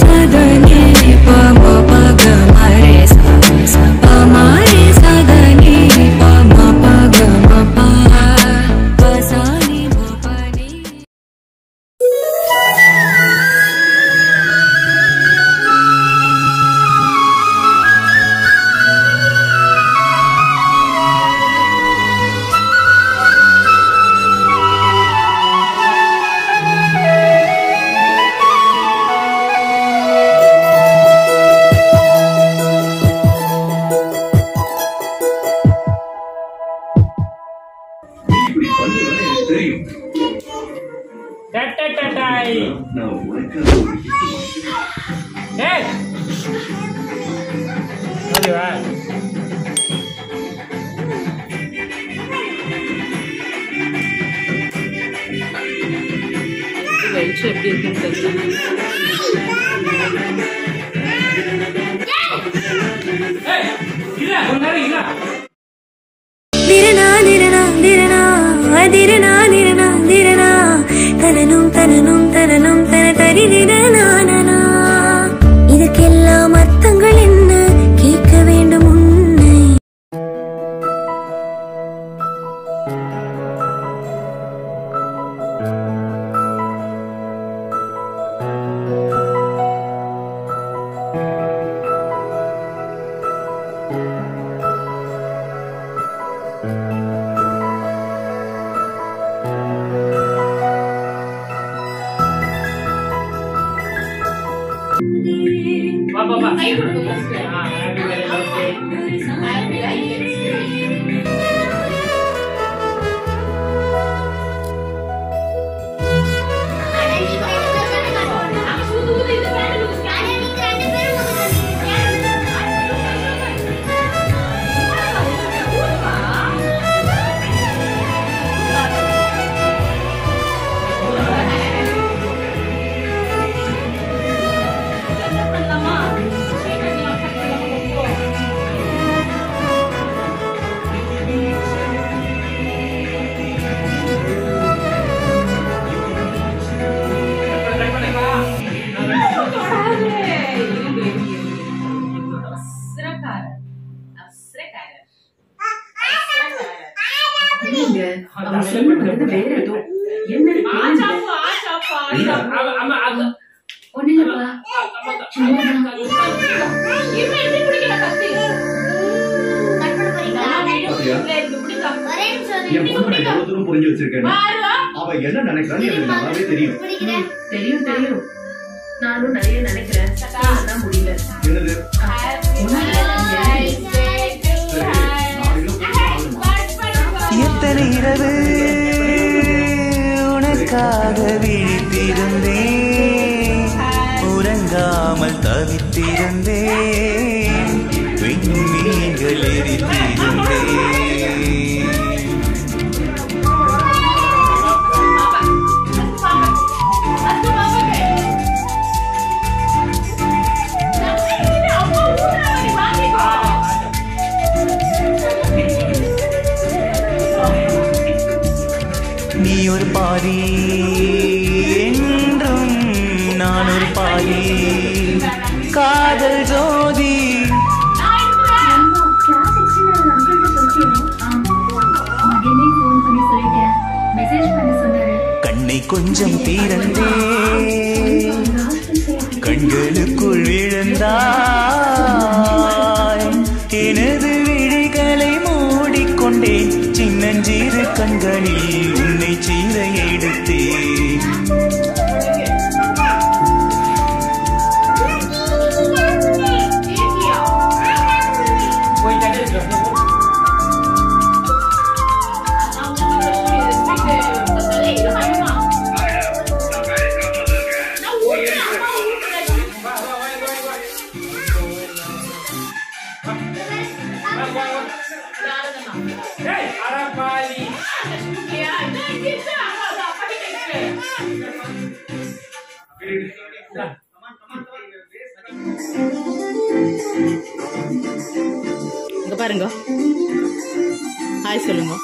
சதனி பம பக மரே சா சா பமரே சதனி பம பக மப பசானி மபனி இப்படி பண்ணுவேன்னு எனக்கு தெரியும் டட்டட்டட்டாய். நான் உனக்காக ஒரு gift வாங்கிக்கிறேன். ஏய். ஓகேவா? வெளிச்சம் எப்படி இருக்குன்னு தெரியல ஏய், இல்ல, கொஞ்ச நேரம் இல்ல. திரணா திரணா திரணா திரணா திரணா திரணா தனனும் தனனும் தனனும் தன தரி திரணானனா இதற்கெல்லாம் அர்த்தங்கள் என்ன கேட்க வேண்டும் உன்னை வா, வா, வா. ஆ, happy birthday. அவன் சொல்லுறது வேற ஏதோ என்னன்னு கேளுங்க. ஆமா, ஆமா, அது- ஒண்ணும் இல்லப்பா. சும்மாதான். பாத்தியா? என் பொண்ணு நான் எவ்வளவு தூரம் புரிஞ்சு வச்சிருக்கேன்னு அவ என்ன நினைக்கிறான்னு எனக்கு நல்லாவே தெரியும் தெரியும் தெரியும் நானும் நிறைய நினைக்கிறேன் ஆனா முடியல என்னது ஒண்ணும் இல்ல. சரி நாலு கிலோ போட்டு ஆகணுமா எத்தனை இரவு உனக்காக விழித்திருந்தேன் உறங்காமல் தவித்திருந்தேன் விண்மீன்கள் எரித்திருந்தேன் நீ ஒரு பாதி என்றும் நான் ஒரு பாதி காதல் ஜோதி கண்ணை கொஞ்சம் தீரந்தே கண்களுக்குள் விழுந்தாய் எனது விழிகளை மூடிக்கொண்டேன் சின்னஞ்சிறு கண்களில் உன்னை சீர எடுத்தேன் போய் தட்டி வச்சுக்கோ. வா, வா, வா, வா, வா. வா, வா, வா. ஏய், அடப்பாவி. இந்தா. இங்க பாருங்க ஹாய் சொல்லுங்க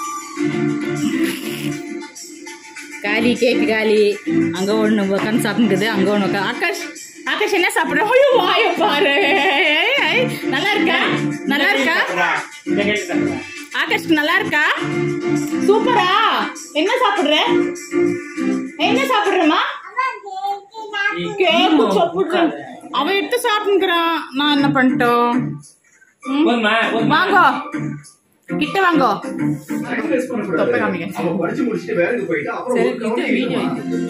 காலி கேக்கு காலி அங்க ஒண்ணு உட்காந்து சாப்பிட்டுக்குது அங்க ஒண்ணு உட்காந்து ஆகாஷ் ஆகாஷ் என்ன சாப்பிடுற ஐயோ வாய பாரு ஏய், ஏய், நல்லா இருக்கா நல்லா இருக்கா இந்த கேட்டு சாப்பிடுறா. ஆகாஷ் நல்லா இருக்கா சூப்பரா என்ன சாப்பிடுற என்ன சாப்பிடுறமா கேக்கு சாப்பிடுறேன் அவன் எடுத்து சாப்பிட்டுக்கிறான் நான் என்ன பண்ணிட்டோம் ம், போதுமா போதுமா வாங்கோ கிட்ட வாங்கோ Time waste பண்ணக்கூடாது. தொப்பை காமிங்க. அவன் படிச்சு முடிச்சுட்டு வேலைக்கு போயிட்டு அப்புறம் சரி ஒரு இது கவனிக்க வீடியோ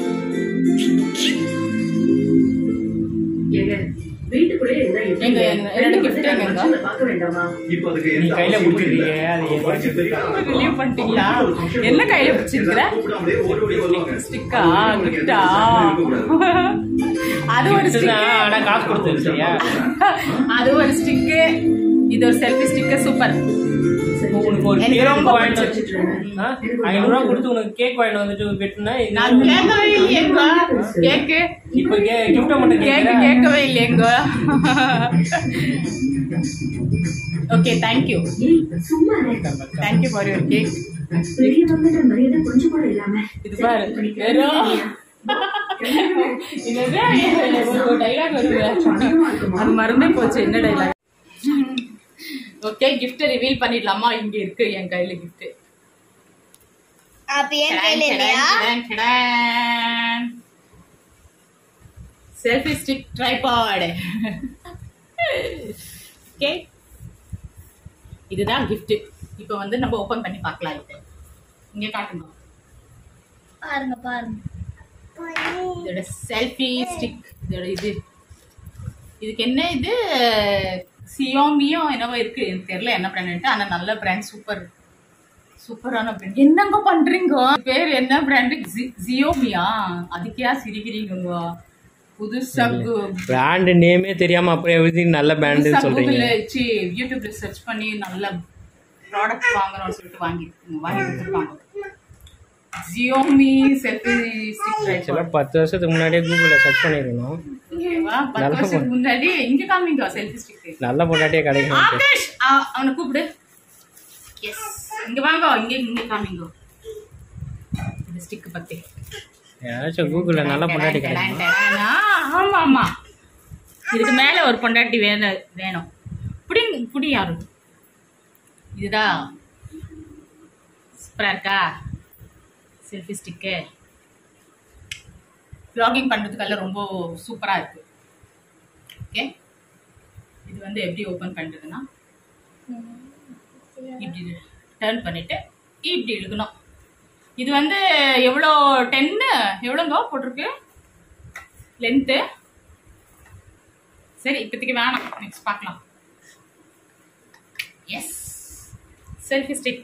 ஏங்க வீட்டுக்குள்ளே இருந்தா எப்படி? எங்க, எங்க, ரெண்டு gift எங்க? மனுஷங்களை பார்க்க வேண்டாமா இப்ப அதுக்கு நீ எந்த கையில அவசியமும் பிடிச்சிருக்கீங்க, இல்லை. அது அவன் படிச்சு பெரிய ஆளா ரிலீவ் பண்ணிட்டீங்களா என்ன கையில பிடிச்சிருக்கிற கூப்பிடாமலே ஓடி ஓடி வருவாங்க. ஸ்டிக்கா உங்களுக்கு கிஃப்டா எந்த இருக்கக்கூடாது. அது ஒரு Gift ஸ்டிக் தான், ஆனா காசு கொடுத்தது சரியா அது ஒரு ஸ்டிக்கு இது ஒரு செல்ஃபி ஸ்டிக்கர் சூப்பர் உனக்கு ஒரு எனக்கு கேக் ரொம்ப வாங்கிட்டு வச்சுட்டு இருந்தேன். ஆ? ஐநூறு ரூபா கொடுத்து உனக்கு கேக் வாங்கிட்டு வந்துட்டு வெட்டுனா இது- நான் கேட்கவே இல்லையேங்க கேக்கு இப்ப கே கிஃப்ட மட்டும் கேக்கு கேட்க கேட்கவே இல்லையேங்க ஓகே தேங்க்யூ ஏய், சும்மா இரு. தேங்க்யூ ஃபார் யுவர் கேக் பெரியவங்கிட்ட மரியாதை கொஞ்சம் கூட இல்லாம இது பாரு வெறும் என்னது ஒரு டைலாக் வருது அது மறந்தே போச்சு என்ன டைலாக் ஓகே gift ரிவீல் பண்ணிடலாமா இங்க இருக்கு என் கையில gift அப்ப என் கையில இல்லையா செல்ஃபி ஸ்டிக் ட்ரைபாட் ஓகே இதுதான் gift இப்போ வந்து நம்ம ஓபன் பண்ணி பார்க்கலாம் இது இங்க காட்டுங்க பாருங்க பாருங்க இதோட செல்ஃபி ஸ்டிக் இதோட இது இதுக்கு என்ன இது சியோமியோ என்னவோ இருக்கு எனக்கு தெரியல என்ன பிராண்ட் ஆனா நல்ல பிராண்ட் சூப்பர் சூப்பரான பிராண்ட் என்னங்க பண்றீங்க பேர் என்ன பிராண்ட் ஜியோமியா அதுக்கே சிரிக்கிறீங்க புதுசா பிராண்ட் நேமே தெரியாம அப்படியே எழுதி நல்ல பிராண்டுன்னு சொல்றீங்க கூகுள்ல வச்சு யூடியூப்ல சர்ச் பண்ணி நல்ல ப்ராடக்ட் வாங்கணும்னு சொல்லிட்டு வாங்கி வாங்கி கொடுத்துருக்காங்க ஜியோமி செல்ஃபி ஸ்டிக் ட்ரைபாட் இதெல்லாம் பத்து வருஷத்துக்கு முன்னாடியே கூகுளில் சர்ச் பண்ணிருக்கணும் ஓகேவா பத்து நல்லா வருஷத்துக்கு முன்னாடி இங்க காமிங்க செல்ஃபி ஸ்டிக் நல்ல பொண்டாட்டியே கிடைக்கும் ஆகாஷ் அ- அவனை கூப்பிடு எஸ் இங்க வாங்க இங்க இங்க காமிங்க இந்த ஸ்டிக் பத்தி யாராச்சும் கூகுளில் நல்ல பொண்டாட்டி கிடைக்கும் ஆ, ஆமா ஆமா இதுக்கு மேல ஒரு பொண்டாட்டி வேணும் வேணும் புடி புடி யாரு இதுதான் சூப்பரா இருக்கா செல்ஃபி ஸ்டிக்கு வ்ளாகிங் பண்ணுறதுக்கெல்லாம் ரொம்ப சூப்பராக இருக்கு ஓகே இது வந்து எப்படி ஓப்பன் பண்ணுறதுன்னா இப்படி டர்ன் பண்ணிட்டு இப்படி இழுக்கணும் இது வந்து எவ்வளோ டென்னு எவ்வளோங்க போட்டிருக்கு லென்த்து சரி இப்போதைக்கு வேணாம் நெக்ஸ்ட் பார்க்கலாம் yes selfie stick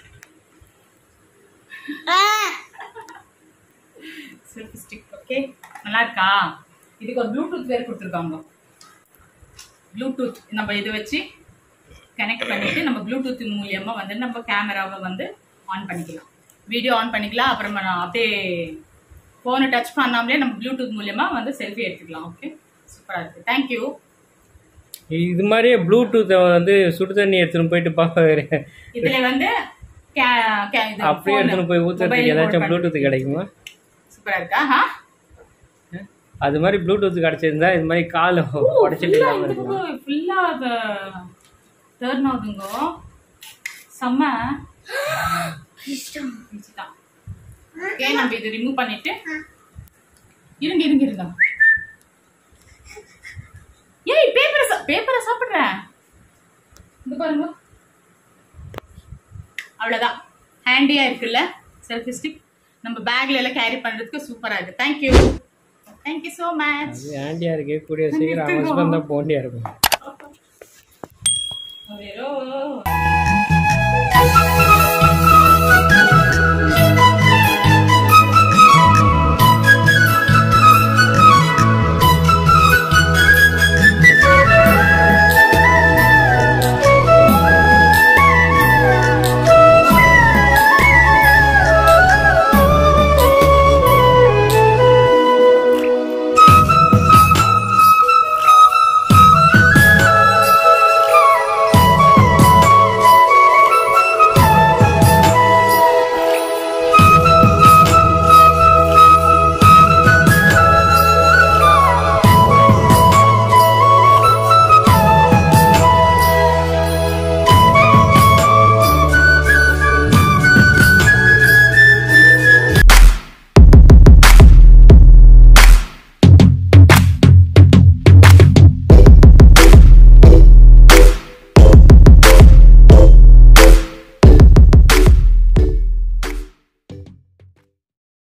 selfie stick okay நல்லா இருக்கா இதுக்கு ஒரு ப்ளூடூத் வேறு கொடுத்துருக்காங்க ப்ளூடூத் நம்ம இதை வச்சு கனெக்ட் பண்ணிட்டு நம்ம ப்ளூடூத் மூலியமா வந்து நம்ம கேமராவை வந்து ஆன் பண்ணிக்கலாம் வீடியோ ஆன் பண்ணிக்கலாம் அப்புறமா நான் அப்படியே ஃபோனை டச் பண்ணாமலே நம்ம ப்ளூடூத் மூலியமா வந்து செல்ஃபி எடுத்துக்கலாம் ஓகே சூப்பராக இருக்குது தேங்க்யூ இது மாதிரியே ப்ளூடூத்தை வந்து சுடு தண்ணி எடுத்துன்னு போயிட்டு பார்க்க இதுல வந்து கே- கே- இது அப்படியே phone, எடுத்துன்னு போய் mobile ஊத்துறதுக்கு ஏதாச்சும் hold ப்ளூடூத் பண்றது. கிடைக்குமா சூப்பரா இருக்கா ஆ? அது மாதிரி ப்ளூடூத் கிடைச்சிருந்தா இது மாதிரி கால் உடச்சிட்டு ஃபுல்லா இல்லாம இந்த இருக்கலாம் பக்கம் ஃபுல்லா டர்ன் ஆகுதுங்க செம்ம வச்சுட்டான். ஓகே நம்ம இதை ரிமூவ் பண்ணிட்டு இருங்க இருங்க இருங்க ஏய் பேப்பரை பேப்பரை சாப்பிடுறேன் இந்த பாருங்க அவ்வளவுதான் ஹேண்டியா இருக்குல்ல செல்ஃபி ஸ்டிக் நம்ம பேக்ல எல்லாம் கேரி பண்றதுக்கு சூப்பரா இருக்கு தேங்க்யூ தேங்க்யூ ஸோ மச் அது ஆண்டியா இருக்கே கூடிய சீக்கிரம் அவன் ஹஸ்பண்ட் தான் போண்டியா இருக்கும் வெறும்